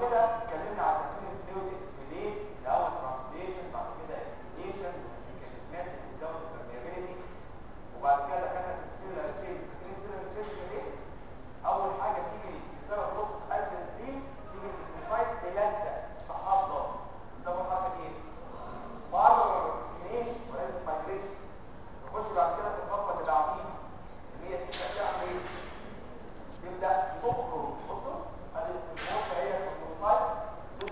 كده اتكلمنا على تقسيم الفلويد اكسبيليت الاول ترانسليشن بعد كده اكسبيليشن الميكانيزمات اللي بتزود البرميابيلتي وبعد كده دخلنا في السيلولار تشينج فاكرين السيلولار تشينج ايه؟ اول حاجه تيجي بسبب نص الالزز دي تيجي النيوكليوتايد تلزق تحضر ده مرحله ايه؟ بره مش ولازم مايجريشن نخش بعد كده في الخطوه اللي بعديها اللي هي تبدا تعمل ايه؟ تبدا تخرج بصوا ادي النقطه هي النيوكليوتايد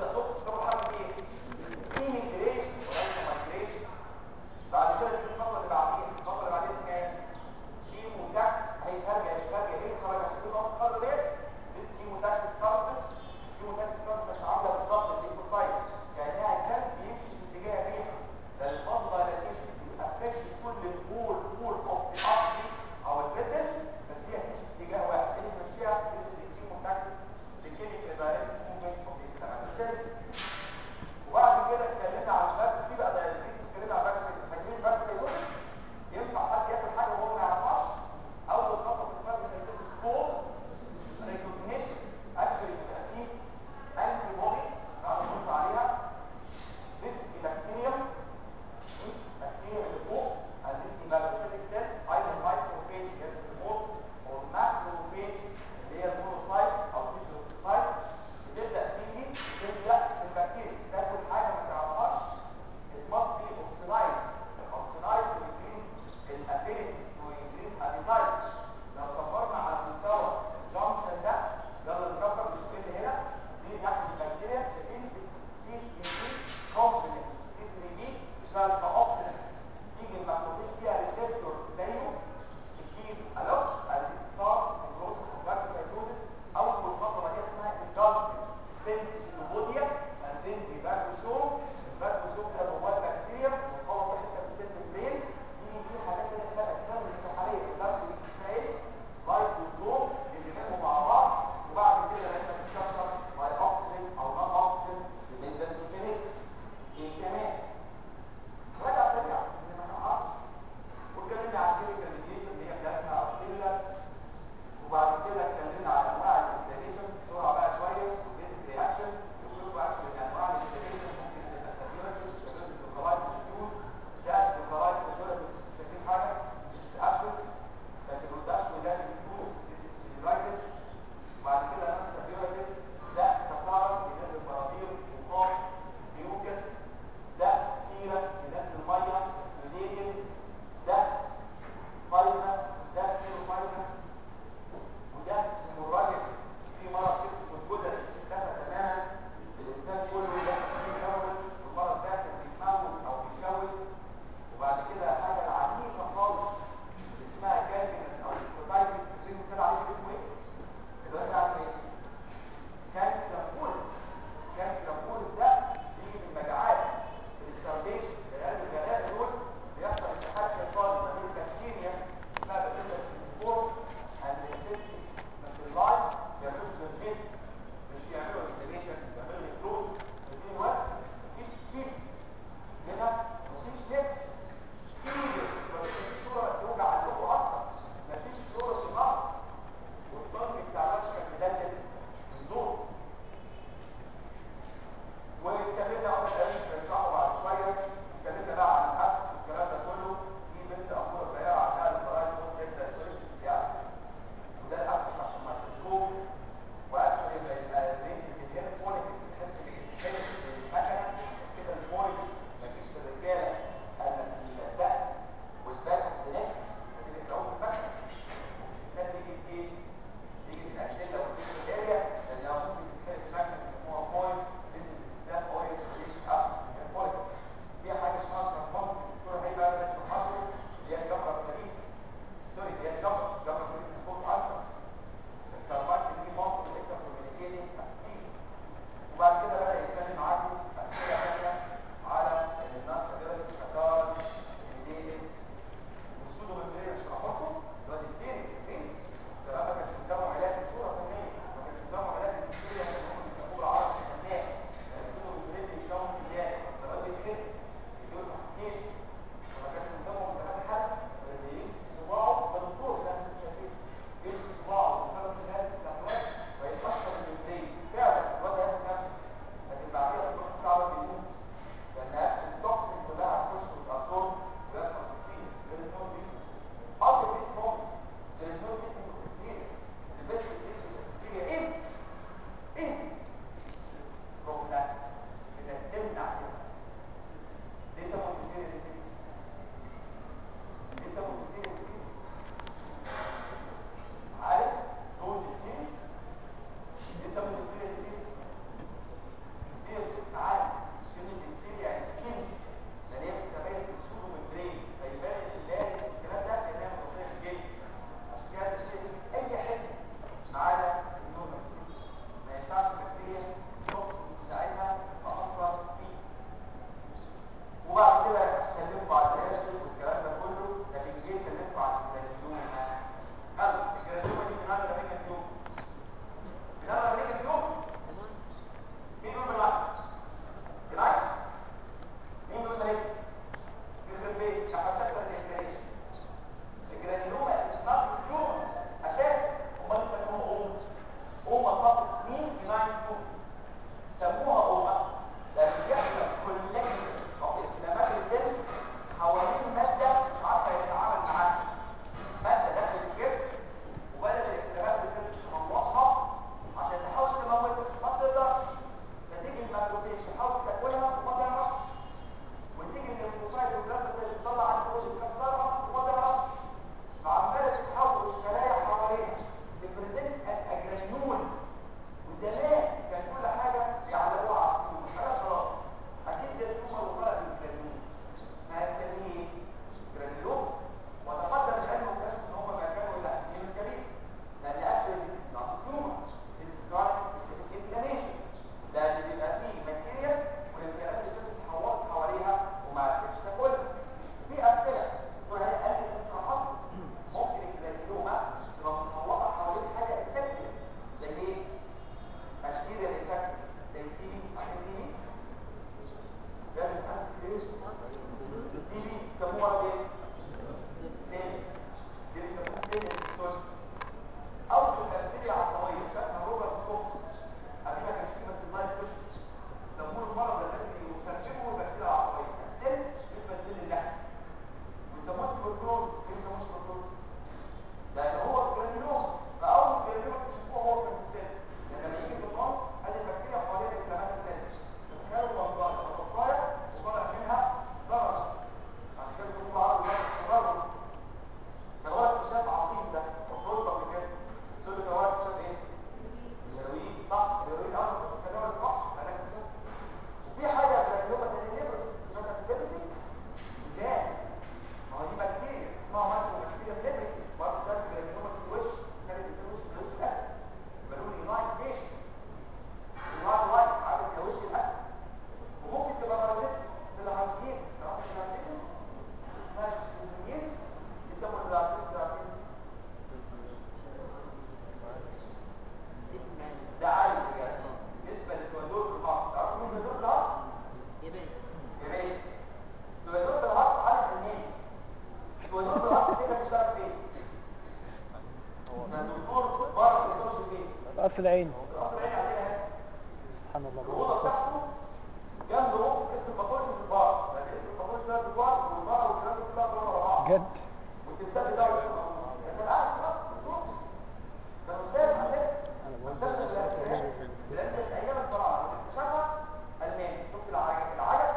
قصر العين قصر العين عليها هنا سبحان الله الاوضه بتاعته جنبه اسم الباثولوجي في البار يعني اسم الباثولوجي ده في البار والبار والكلام ده كلها كلها ورا بعض جد والتمثال بتاعه لسه موجود كان قاعد في مصر دكتور كان استاذ عندنا انا بقول اكتشف الاساسيات الاساسيات ايام الفراعنه اكتشفها الماني شفت العجب العجب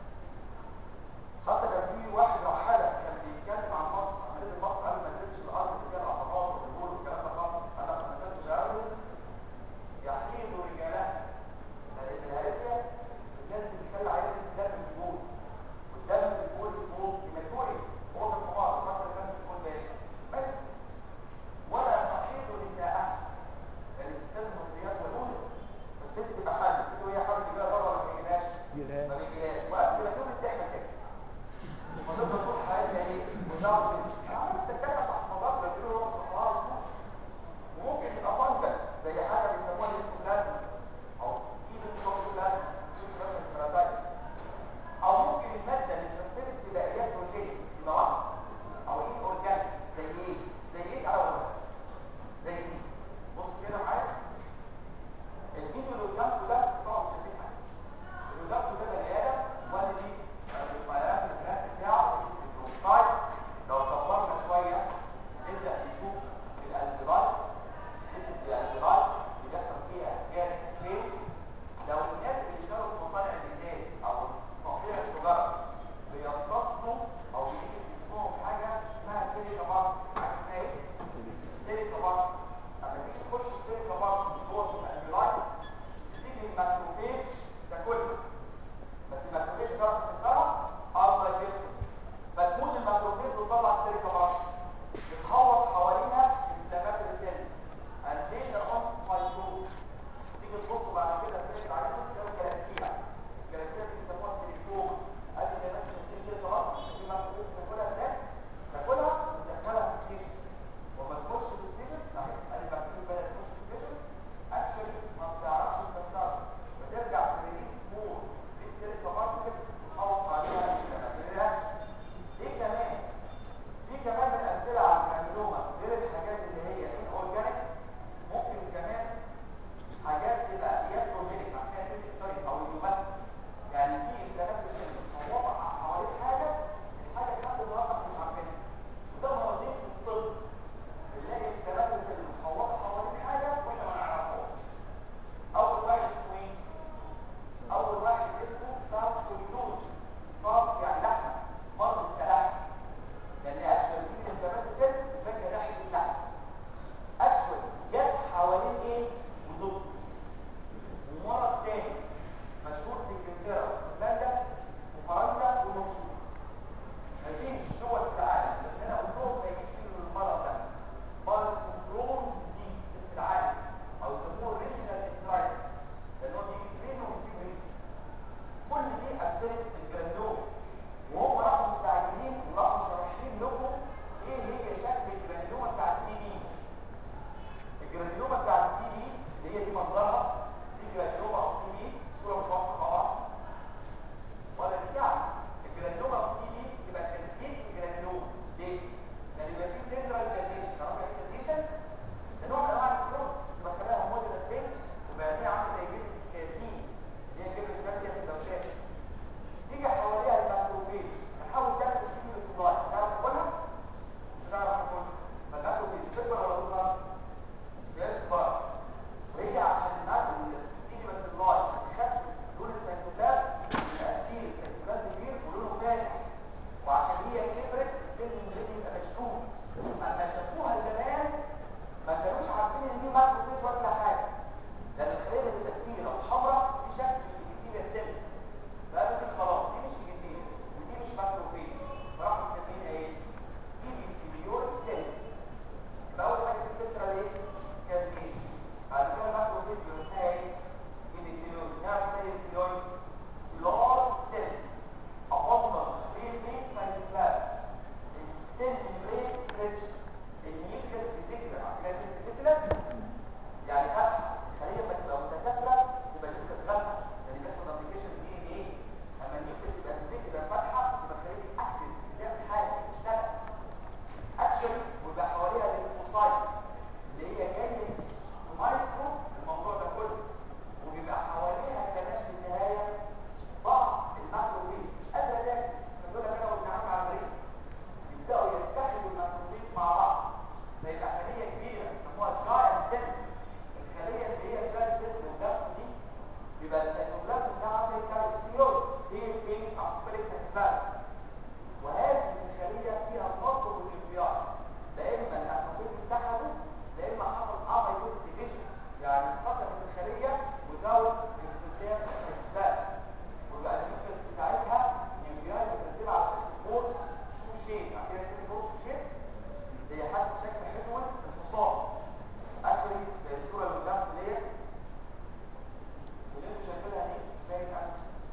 حتى كان في واحد رحاله كان بيتكلم عن مصر عن نزل مصر قبل ما نزلش الارض اللي فيها الاهرامات والبول والكلام ده خالص انا لما نزلت الارض يحيد رجالها لان الهرسيا الناس اللي بيتكلم عليها دم في البول والدم في البول اسمه هيماتوري هو في الحمار الفتره اللي كانت في البول ده بس ولا تحيض نساءها يعني الستات المصريات والأولى فالست تبقى حامل الست وهي حامل تجيها بره ولا ما بيجيلهاش؟ جيلها ما بيجيلهاش وقبل ما تولد تحمل كده فتفضل طول حياتها ايه؟ وتعرف كده انا بس اتكلم تحت مظاهر بيقولوا هو صحراء الصوش وممكن يبقى فانجل زي حاجه بيسموها الاستوبلازم او ايفن توكسوبلازم او ممكن الماده اللي اتمثلت بدائيات بروتين يبقى واحد او ايه اورجانيك زي ايه؟ زي ايه اول زي ايه؟ بص كده معايا الفيديو اللي قدامكم ده طبعا مش شايفين حاجه اللي قدامكم ده بني ادم وادي الاسماعيلات الجناح بتاعه البروفايل لو كبرنا شويه نبدا نشوف الالفيلايت نسب الالفيلايت بيحصل فيها جاد تشين لو الناس اللي اشتغلوا في مصانع الازاز او تقطيع التجاره بيمتصوا او بيجي في جسمهم حاجه اسمها سيليكا بارت عارف اسمها ايه؟ سيليكا بارت لما تيجي تخش السيليكا بارت جوه الالفيلايت تيجي الماكروفيج تاكلها بس الماكروفيج تعرف تكسرها افضل جسم فتموت الماكروفيج وتطلع السيليكا بارت بتحوط حواليها انفلاماتوري سيل الليتر اون فايبروز تيجي تبص بعد كده تلاقي عليهم تلاقي كلاكتيع الكلاكتيع دي بيسموها سيليكوم ادي زي ما انتم شايفين سيليكا بارت شايفين الماكروفيج بتاكلها ازاي؟ تاكلها وتدخلها في الكيشن وما تخش في الكيشن اهي ادي البكتيريا بدات تخش في الكيشن اكشن ما بتعرفش تكسرها فترجع السيتوبلازم بتاعها زي بتاع الستيول هي بين ارتفاليك سيتوبلازم وهذه الخليه فيها نقط والانبياض لا اما الانابيب اتحدوا لا اما حصل اميلود ديفيجن يعني انقسمت الخليه وزود انقسام السيتوبلازم ويبقى النيوكليس بتاعتها نيوكليات مترتبه على شكل فورس شو شيب عارفين كده فورس شو شيب زي حد شكل حلو الحصان اكشلي زي الصوره اللي قدام ديت اللي انتوا شايفينها دي مش باين قوي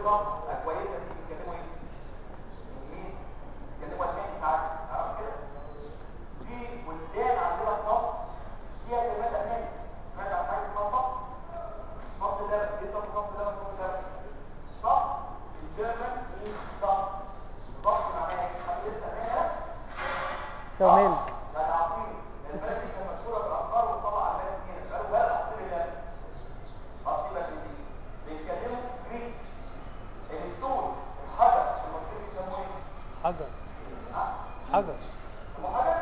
بالظبط كويسه دي بيتكلموا ايه انجليزي بيتكلموا الماني ساعات تعرف كده في بلدان عندنا في مصر فيها كلمات الماني سمعت عن حاجه اسمها صف صف اللبن ايه صف صف اللبن صف اللبن صف الجيرمان ايه صف صف معناها ايه حد لسه فاكر ثومين يعني عصير البلد دي كانت مشهوره بالعقار وطلع على البلد هنا قالوا بلد عصير اللبن عصير اللبن بيتكلموا جريك الستون الحجر المصريين بيسموه ايه؟ حجر ها؟ حجر اسمه حجر؟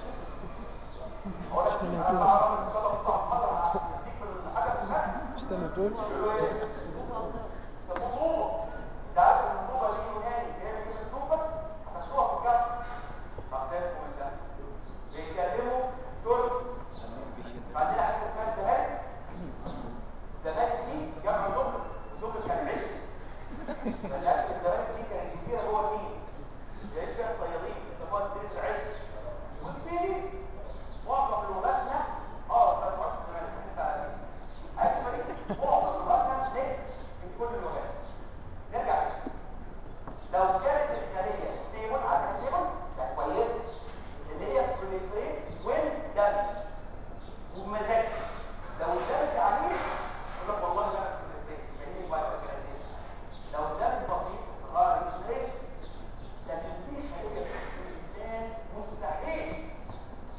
هو ده انا بعرف الكتاب بتاع الحجر هديك من الحجر ده استنى تقول يقولوا ايه؟ يسموه طوبه انت عارف ان الطوبه دي يوناني هي من كلمه طوبس هتاخدوها في الجامعه هتفهموا من ده بيتكلموا ترك عندنا حاجه اسمها الزمالك الزمالك دي جمع زمر وزمر كان عش فالناس الزمالك دي كانت جزيره جوه النيل يعيش فيها الصيادين يسموها جزيره العش ودي معظم لغاتنا اه ده معظم الزمالك انت عارفين اكشولي معظم لغاتنا نكس من كل اللغات نرجع تاني. لو كانت الخليه ستيبل عندها ستيبل يعني كويسه اللي هي بريفريت وين دامج وبمزاج لو الدمج عليه يقول لك والله لا بريفريت يعني باي اورجانيزيشن لو الدمج بسيط صغار ريجستريشن لكن في خليه في الانسان مستحيل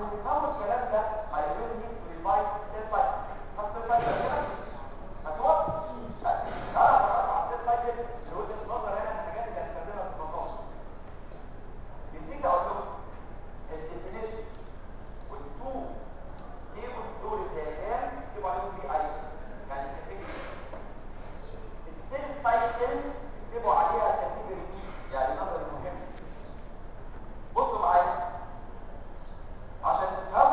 عشان تفهموا الكلام ده I will need to revise cell cycle خد cell cycle كده هتوقف تعالى اتفرج على السيل سايكل لوجهه نظر هنا الحاجات اللي هستخدمها في الموضوع نسيت اقول لكم الديفينيشن والتو تيبل دول الدياجرام يكتبوا عليهم بي اي يعني كاتيجوري السيل سايكل يكتبوا عليها كاتيجوري بي يعني نظر مهم بصوا معايا عشان تفهموا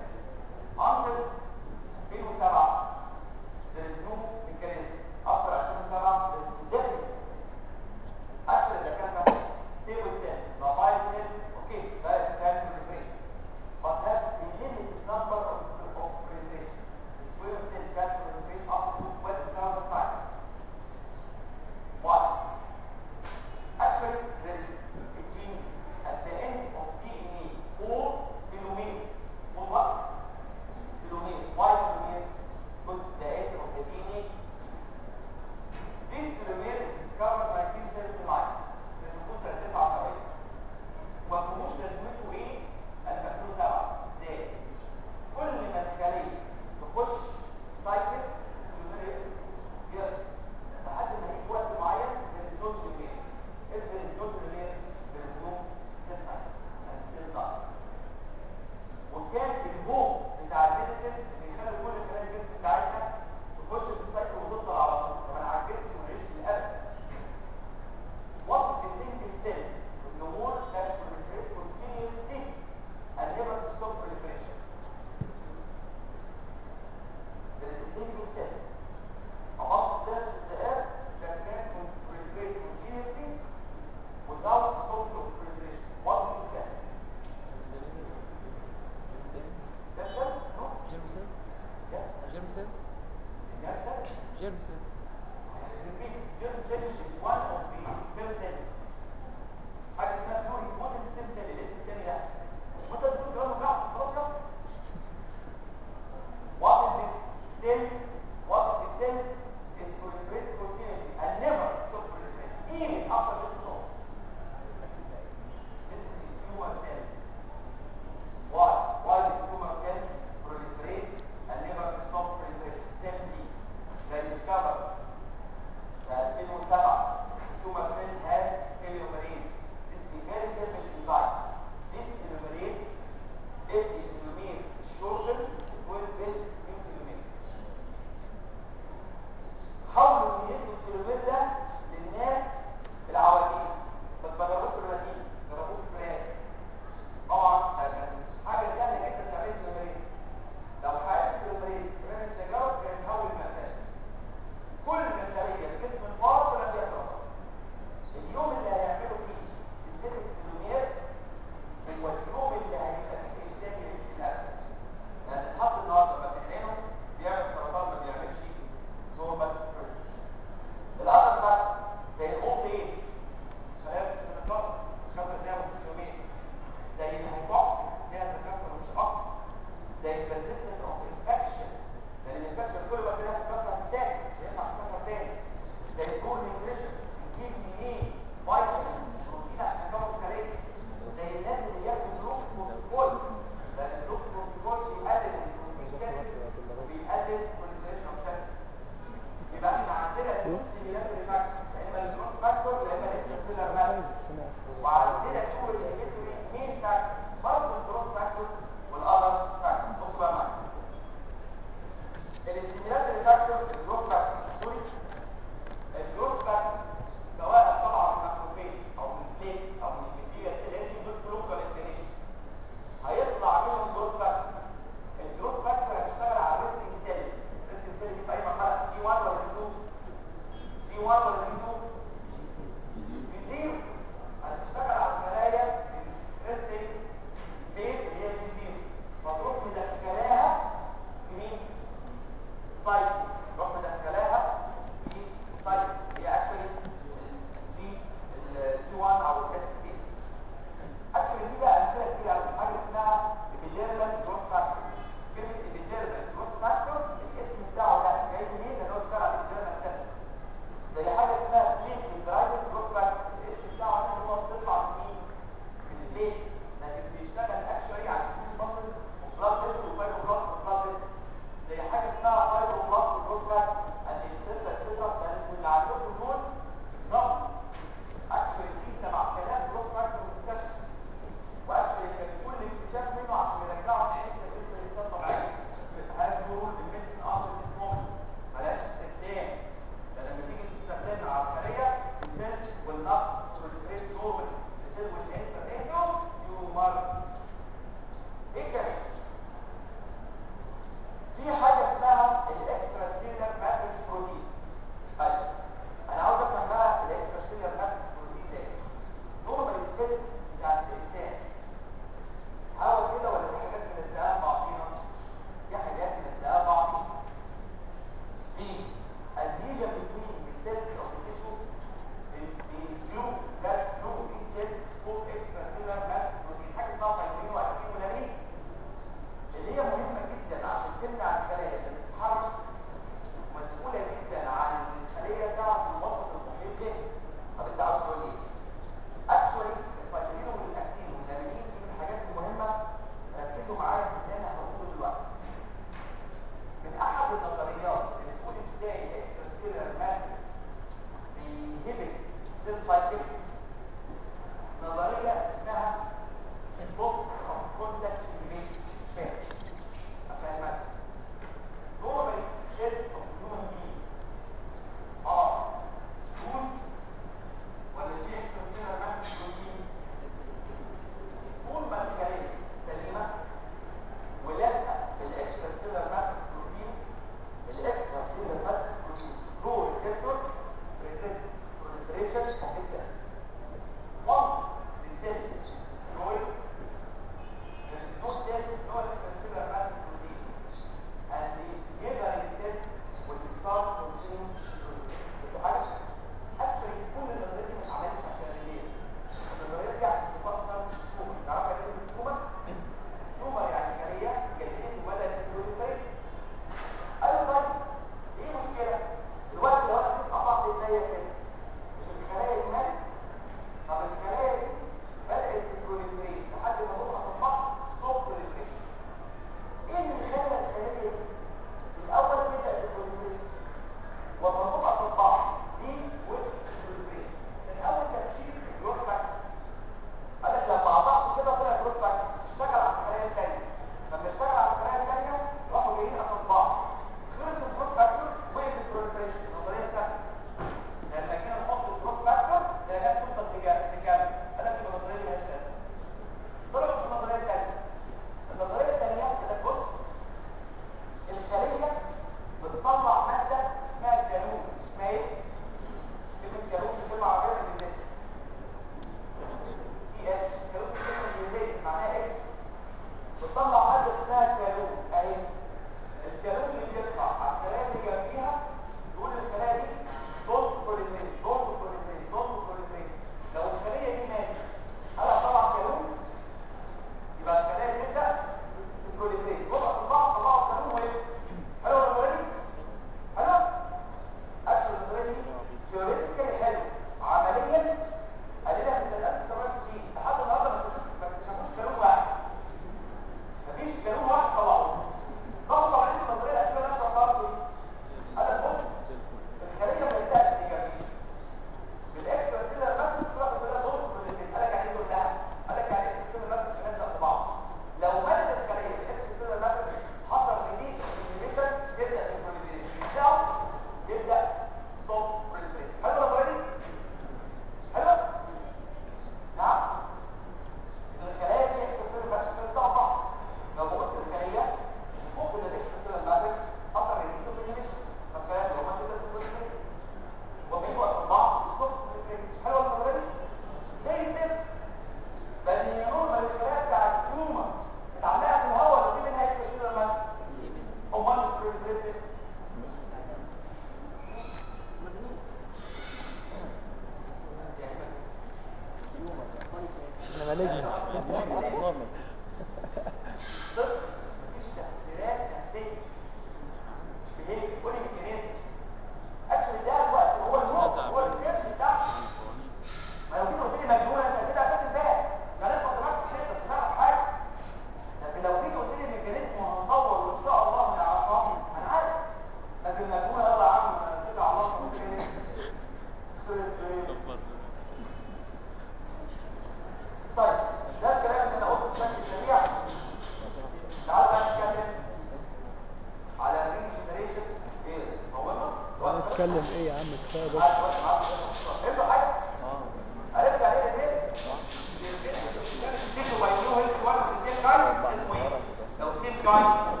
بتتكلم ايه يا عم كفايه بس فهمتوا حاجه؟ عرفت عليه ايه؟ تيشو باي نيو هيلث وان سيم كاين اسمه ايه؟ لو سيم كاين